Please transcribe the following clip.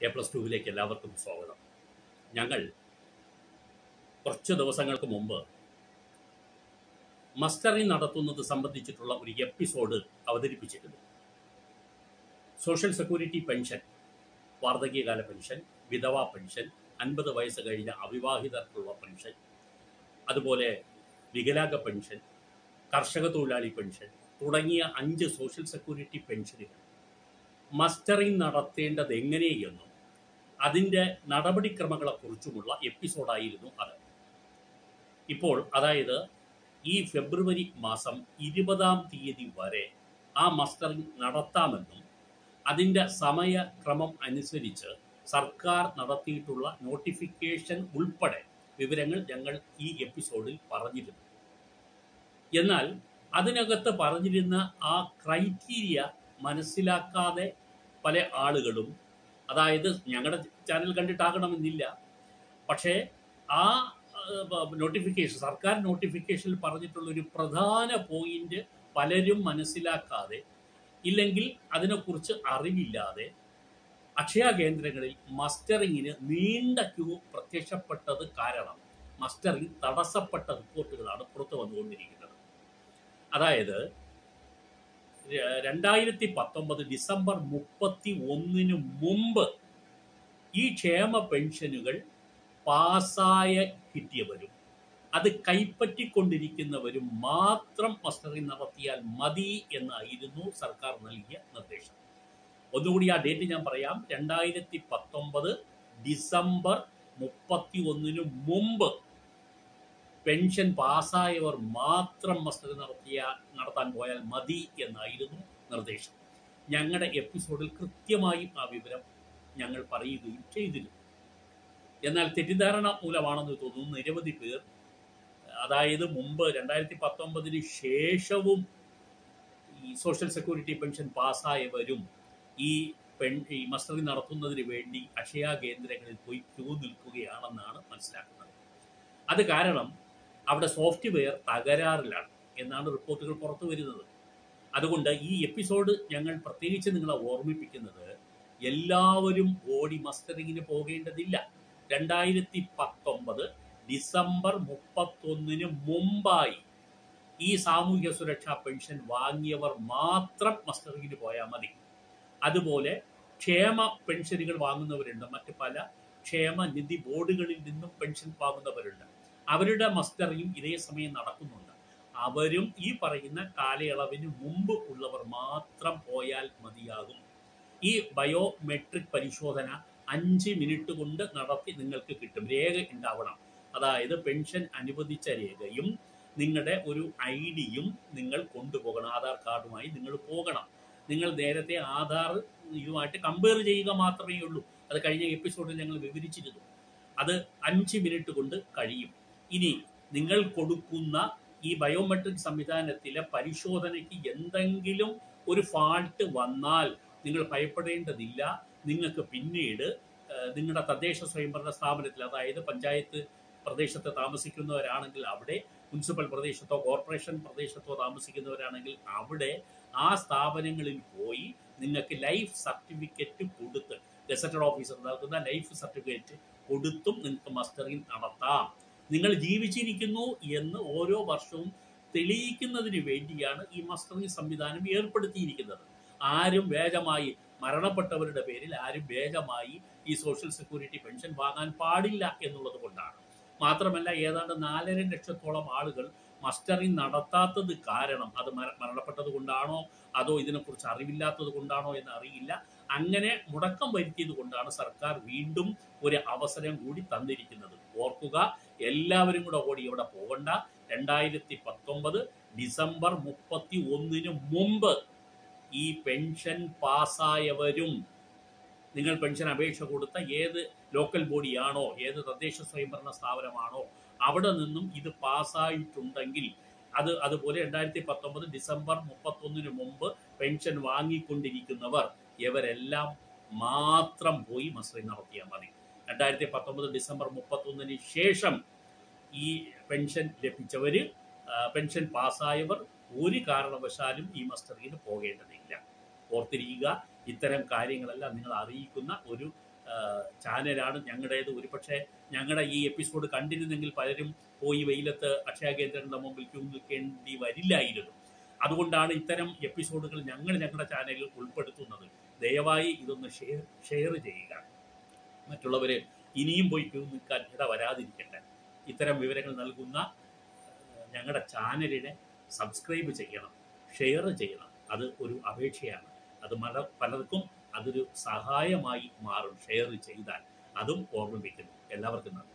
A plus ടുവിലേക്ക് എല്ലാവർക്കും സ്വാഗതം ഞങ്ങൾ കുറച്ച് ദിവസങ്ങൾക്ക് മുമ്പ് മസ്റ്ററിംഗ് നടത്തുന്നത് സംബന്ധിച്ചിട്ടുള്ള ഒരു എപ്പിസോഡ് അവതരിപ്പിച്ചിരുന്നു സോഷ്യൽ സെക്യൂരിറ്റി പെൻഷൻ വാർദ്ധക്യകാല പെൻഷൻ വിധവാ പെൻഷൻ അൻപത് വയസ്സ് കഴിഞ്ഞ അവിവാഹിതർക്കുള്ള പെൻഷൻ അതുപോലെ വികലാംഗ പെൻഷൻ കർഷക തൊഴിലാളി പെൻഷൻ തുടങ്ങിയ അഞ്ച് സോഷ്യൽ സെക്യൂരിറ്റി പെൻഷനുകൾ മസ്റ്ററിംഗ് നടത്തേണ്ടത് എങ്ങനെയെന്നും അതിൻ്റെ നടപടിക്രമങ്ങളെക്കുറിച്ചുമുള്ള എപ്പിസോഡായിരുന്നു അത് ഇപ്പോൾ അതായത് ഈ ഫെബ്രുവരി മാസം ഇരുപതാം തീയതി വരെ ആ മസ്റ്ററിംഗ് നടത്താമെന്നും അതിൻ്റെ സമയക്രമം അനുസരിച്ച് സർക്കാർ നടത്തിയിട്ടുള്ള നോട്ടിഫിക്കേഷൻ ഉൾപ്പെടെ വിവരങ്ങൾ ഞങ്ങൾ ഈ എപ്പിസോഡിൽ പറഞ്ഞിരുന്നു എന്നാൽ അതിനകത്ത് പറഞ്ഞിരുന്ന ആ ക്രൈറ്റീരിയ മനസ്സിലാക്കാതെ പല ആളുകളും അതായത് ഞങ്ങളുടെ ചാനൽ കണ്ടിട്ടാകണമെന്നില്ല പക്ഷേ ആ നോട്ടിഫിക്കേഷൻ സർക്കാർ നോട്ടിഫിക്കേഷനിൽ പറഞ്ഞിട്ടുള്ള ഒരു പ്രധാന പോയിന്റ് പലരും മനസ്സിലാക്കാതെ ഇല്ലെങ്കിൽ അതിനെക്കുറിച്ച് അറിവില്ലാതെ അക്ഷയ കേന്ദ്രങ്ങളിൽ മസ്റ്ററിങ്ങിന് നീണ്ട ക്യൂ പ്രത്യക്ഷപ്പെട്ടത് കാരണം മസ്റ്ററിംഗ് തടസ്സപ്പെട്ട റിപ്പോർട്ടുകളാണ് പുറത്തു വന്നുകൊണ്ടിരിക്കുന്നത് അതായത് ര- രണ്ടായിരത്തി പത്തൊമ്പത് ഡിസംബർ മുപ്പത്തി ഒന്നിന് മുമ്പ് ഈ ക്ഷേമ പെൻഷനുകൾ പാസ്സായ കിട്ടിയവരും അത് കൈപ്പറ്റിക്കൊണ്ടിരിക്കുന്നവരും മാത്രം മസ്റ്ററിംഗ് നടത്തിയാൽ മതി എന്നായിരുന്നു സർക്കാർ നൽകിയ നിർദ്ദേശം ഒന്നുകൂടി ആ ഡേറ്റ് ഞാൻ പറയാം രണ്ടായിരത്തി പത്തൊമ്പത് ഡിസംബർ മുപ്പത്തി ഒന്നിന് മുമ്പ് പെൻഷൻ പാസ്സായവർ മാത്രം മസ്റ്ററിംഗ് നടത്തിയ നടത്താൻ പോയാൽ മതി എന്നായിരുന്നു നിർദ്ദേശം ഞങ്ങളുടെ എപ്പിസോഡിൽ കൃത്യമായും ആ വിവരം ഞങ്ങൾ പറയുകയും ചെയ്തിരുന്നു എന്നാൽ തെറ്റിദ്ധാരണ മൂലമാണെന്ന് തോന്നുന്നു നിരവധി പേർ അതായത് മുമ്പ് രണ്ടായിരത്തി പത്തൊമ്പതിന് ശേഷവും ഈ സോഷ്യൽ സെക്യൂരിറ്റി പെൻഷൻ പാസ്സായവരും ഈ പെൻ ഈ മസ്റ്ററിംഗ് നടത്തുന്നതിന് വേണ്ടി അക്ഷയ കേന്ദ്രങ്ങളിൽ പോയി ക്യൂ നിൽക്കുകയാണെന്നാണ് മനസ്സിലാക്കുന്നത് അത് കാരണം അവിടെ സോഫ്റ്റ്വെയർ തകരാറിലാണ് എന്നാണ് റിപ്പോർട്ടുകൾ പുറത്തു വരുന്നത് അതുകൊണ്ട് ഈ എപ്പിസോഡ് ഞങ്ങൾ പ്രത്യേകിച്ച് നിങ്ങളെ ഓർമ്മിപ്പിക്കുന്നത് എല്ലാവരും ഓടി മസ്റ്ററിങ്ങിന് പോകേണ്ടതില്ല രണ്ടായിരത്തി പത്തൊമ്പത് ഡിസംബർ മുപ്പത്തൊന്നിന് മുമ്പായി ഈ സാമൂഹ്യ സുരക്ഷാ പെൻഷൻ വാങ്ങിയവർ മാത്രം മസ്റ്ററിങ്ങിന് പോയാൽ മതി അതുപോലെ ക്ഷേമ പെൻഷനുകൾ വാങ്ങുന്നവരുണ്ട് മറ്റ് പല ക്ഷേമ നിധി ബോർഡുകളിൽ നിന്നും പെൻഷൻ വാങ്ങുന്നവരുണ്ട് അവരുടെ മസ്റ്ററിയും ഇതേ സമയം നടക്കുന്നുണ്ട് അവരും ഈ പറയുന്ന കാലയളവിന് മുമ്പ് ഉള്ളവർ മാത്രം പോയാൽ മതിയാകും ഈ ബയോമെട്രിക് പരിശോധന അഞ്ച് മിനിറ്റ് കൊണ്ട് നടത്തി നിങ്ങൾക്ക് കിട്ടും രേഖ ഉണ്ടാവണം അതായത് പെൻഷൻ അനുവദിച്ച രേഖയും നിങ്ങളുടെ ഒരു ഐ ഡിയും നിങ്ങൾ കൊണ്ടുപോകണം ആധാർ കാർഡുമായി നിങ്ങൾ പോകണം നിങ്ങൾ നേരത്തെ ആധാർ ഇതുമായിട്ട് കമ്പയർ ചെയ്യുക മാത്രമേ ഉള്ളൂ അത് കഴിഞ്ഞ എപ്പിസോഡിൽ ഞങ്ങൾ വിവരിച്ചിരുന്നു അത് അഞ്ച് മിനിറ്റ് കൊണ്ട് കഴിയും ഇനി നിങ്ങൾ കൊടുക്കുന്ന ഈ ബയോമെട്രിക് സംവിധാനത്തിലെ പരിശോധനയ്ക്ക് എന്തെങ്കിലും ഒരു ഫാൾട്ട് വന്നാൽ നിങ്ങൾ ഭയപ്പെടേണ്ടതില്ല നിങ്ങൾക്ക് പിന്നീട് ഏഹ്, നിങ്ങളുടെ തദ്ദേശ സ്വയംഭരണ സ്ഥാപനത്തിൽ അതായത് പഞ്ചായത്ത് പ്രദേശത്ത് താമസിക്കുന്നവരാണെങ്കിൽ അവിടെ മുനിസിപ്പൽ പ്രദേശത്തോ കോർപ്പറേഷൻ പ്രദേശത്തോ താമസിക്കുന്നവരാണെങ്കിൽ അവിടെ ആ സ്ഥാപനങ്ങളിൽ പോയി നിങ്ങൾക്ക് ലൈഫ് സർട്ടിഫിക്കറ്റ് കൊടുത്ത് ഗസറ്റഡ് ഓഫീസർ നൽകുന്ന ലൈഫ് സർട്ടിഫിക്കറ്റ് കൊടുത്തും നിങ്ങൾക്ക് മസ്റ്ററിംഗ് നടത്താം നിങ്ങൾ ജീവിച്ചിരിക്കുന്നു എന്ന് ഓരോ വർഷവും തെളിയിക്കുന്നതിന് വേണ്ടിയാണ് ഈ മസ്റ്ററിംഗ് സംവിധാനം ഏർപ്പെടുത്തിയിരിക്കുന്നത് ആരും വേഗമായി മരണപ്പെട്ടവരുടെ പേരിൽ ആരും വേഗമായി ഈ സോഷ്യൽ സെക്യൂരിറ്റി പെൻഷൻ വാങ്ങാൻ പാടില്ല എന്നുള്ളത് കൊണ്ടാണ് മാത്രമല്ല ഏതാണ്ട് നാലര ലക്ഷത്തോളം ആളുകൾ മസ്റ്ററിംഗ് നടത്താത്തത് കാരണം അത് മര- മരണപ്പെട്ടത് കൊണ്ടാണോ അതോ ഇതിനെക്കുറിച്ച് അറിവില്ലാത്തത് കൊണ്ടാണോ എന്ന് അറിയില്ല അങ്ങനെ മുടക്കം വരുത്തിയത് കൊണ്ടാണ് സർക്കാർ വീണ്ടും ഒരു അവസരം കൂടി തന്നിരിക്കുന്നത് ഓർക്കുക എല്ലാവരും കൂടെ ഓടി ഇവിടെ പോകണ്ട രണ്ടായിരത്തി പത്തൊമ്പത് ഡിസംബർ മുപ്പത്തി ഒന്നിന് മുമ്പ് ഈ പെൻഷൻ പാസ്സായവരും നിങ്ങൾ പെൻഷൻ അപേക്ഷ കൊടുത്ത ഏത് ലോക്കൽ ബോഡിയാണോ ഏത് തദ്ദേശ സ്വയംഭരണ സ്ഥാപനമാണോ അവിടെ നിന്നും ഇത് പാസ്സായിട്ടുണ്ടെങ്കിൽ അത് അതുപോലെ രണ്ടായിരത്തി പത്തൊമ്പത് ഡിസംബർ മുപ്പത്തൊന്നിന് മുമ്പ് പെൻഷൻ വാങ്ങിക്കൊണ്ടിരിക്കുന്നവർ ഇവരെല്ലാം മാത്രം പോയി മസ്റ്ററിംഗ് നടത്തിയാൽ മതി രണ്ടായിരത്തി പത്തൊമ്പത് ഡിസംബർ മുപ്പത്തൊന്നിന് ശേഷം ഈ പെൻഷൻ ലഭിച്ചവർ പെൻഷൻ പാസ്സായവർ ഒരു കാരണവശാലും ഈ മസ്റ്ററിങ്ങിന് പോകേണ്ടതില്ല ഓർത്തിരിക്കുക ഇത്തരം കാര്യങ്ങളെല്ലാം നിങ്ങൾ അറിയിക്കുന്ന ഒരു ആ, ചാനലാണ് ഞങ്ങളുടേത് ഒരുപക്ഷെ ഞങ്ങളുടെ ഈ എപ്പിസോഡ് കണ്ടിരുന്നെങ്കിൽ പലരും പോയി വെയിലത്ത് അക്ഷയ കേന്ദ്രങ്ങളുടെ മുമ്പിൽ ക്യൂ നിൽക്കേണ്ടി വരില്ലായിരുന്നു അതുകൊണ്ടാണ് ഇത്തരം എപ്പിസോഡുകൾ ഞങ്ങൾ ഞങ്ങളുടെ ചാനലിൽ ഉൾപ്പെടുത്തുന്നത് ദയവായി ഇതൊന്ന് ഷെയർ ഷെയർ ചെയ്യുക മറ്റുള്ളവർ ഇനിയും പോയി ക്യൂ നിൽക്കാൻ ഇട വരാതിരിക്കട്ടെ ഇത്തരം വിവരങ്ങൾ നൽകുന്ന ഏഹ്, ഞങ്ങളുടെ ചാനലിനെ സബ്സ്ക്രൈബ് ചെയ്യണം ഷെയർ ചെയ്യണം അത് ഒരു അപേക്ഷയാണ് അത് മല പലർക്കും അതൊരു സഹായമായി മാറും ഷെയർ ചെയ്താൽ അതും ഓർമ്മിപ്പിക്കുന്നു എല്ലാവർക്കും നന്ദി